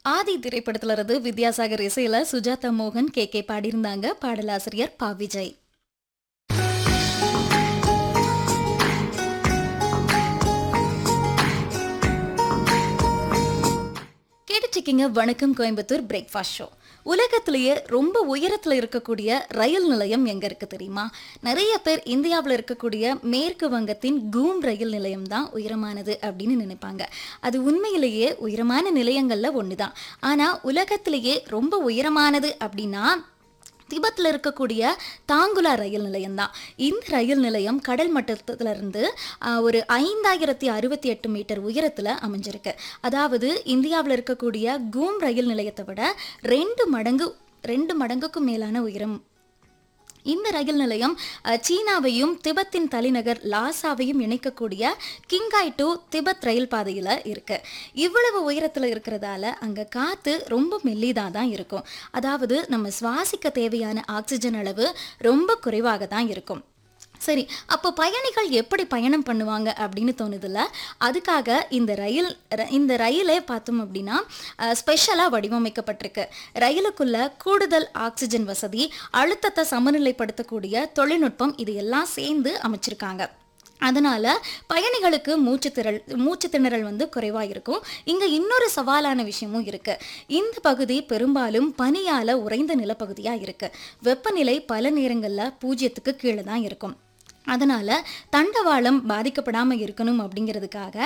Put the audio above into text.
ஆதி திரைப்படத்துல இருந்து வித்யாசாகர் இசையில சுஜாதா மோகன் கே கே பாடியிருந்தாங்க பாடலாசிரியர் பா விஜய் கேட்டுச்சிக்கிங்க வணக்கம் கோயம்புத்தூர் பிரேக்ஃபாஸ்ட் ஷோ உலகத்திலேயே ரொம்ப உயரத்தில் இருக்கக்கூடிய ரயில் நிலையம் எங்க இருக்கு தெரியுமா நிறைய பேர் இந்தியாவில் இருக்கக்கூடிய மேற்கு வங்கத்தின் கூம் ரயில் நிலையம் தான் உயரமானது அப்படின்னு நினைப்பாங்க அது உண்மையிலேயே உயரமான நிலையங்கள்ல ஒன்று தான் ஆனால் உலகத்திலேயே ரொம்ப உயரமானது அப்படின்னா திபத்தில் இருக்கக்கூடிய தாங்குலா ரயில் நிலையம் தான் இந்த ரயில் நிலையம் கடல் மட்டத்திலிருந்து ஆஹ், ஒரு ஐந்தாயிரத்தி அறுபத்தி எட்டு மீட்டர் உயரத்தில் அமைஞ்சிருக்கு அதாவது இந்தியாவில் இருக்கக்கூடிய கூம் ரயில் நிலையத்தை விட ரெண்டு மடங்கு ரெண்டு மடங்குக்கும் மேலான உயரம் இந்த ரயில் நிலையம் அஹ், சீனாவையும் திபெத்தின் தலைநகர் லாசாவையும் இணைக்கக்கூடிய கிங்காய் டு திபெத் ரயில் பாதையில் இருக்கு இவ்வளவு உயரத்தில் இருக்கிறதால அங்கே காற்று ரொம்ப மெல்லிதாக தான் இருக்கும் அதாவது நம்ம சுவாசிக்க தேவையான ஆக்சிஜன் அளவு ரொம்ப குறைவாக தான் இருக்கும் சரி அப்போ பயணிகள் எப்படி பயணம் பண்ணுவாங்க அப்படின்னு தோணுதுல்ல அதுக்காக இந்த ரயில் ர- இந்த ரயிலே பார்த்தோம் அப்படின்னா ஸ்பெஷலாக வடிவமைக்கப்பட்டிருக்கு ரயிலுக்குள்ள கூடுதல் ஆக்சிஜன் வசதி அழுத்தத்தை சமநிலைப்படுத்தக்கூடிய தொழில்நுட்பம் இது எல்லாம் சேர்ந்து அமைச்சிருக்காங்க அதனால பயணிகளுக்கு மூச்சு திரள் மூச்சு திணறல் வந்து குறைவாக இருக்கும் இங்கே இன்னொரு சவாலான விஷயமும் இருக்கு இந்த பகுதி பெரும்பாலும் பனியால உறைந்த நிலப்பகுதியாக இருக்கு வெப்பநிலை பல நேரங்களில் பூஜ்ஜியத்துக்கு கீழே தான் இருக்கும் அதனால தண்டவாளம் பாதிக்கப்படாமல் இருக்கணும் அப்படிங்கிறதுக்காக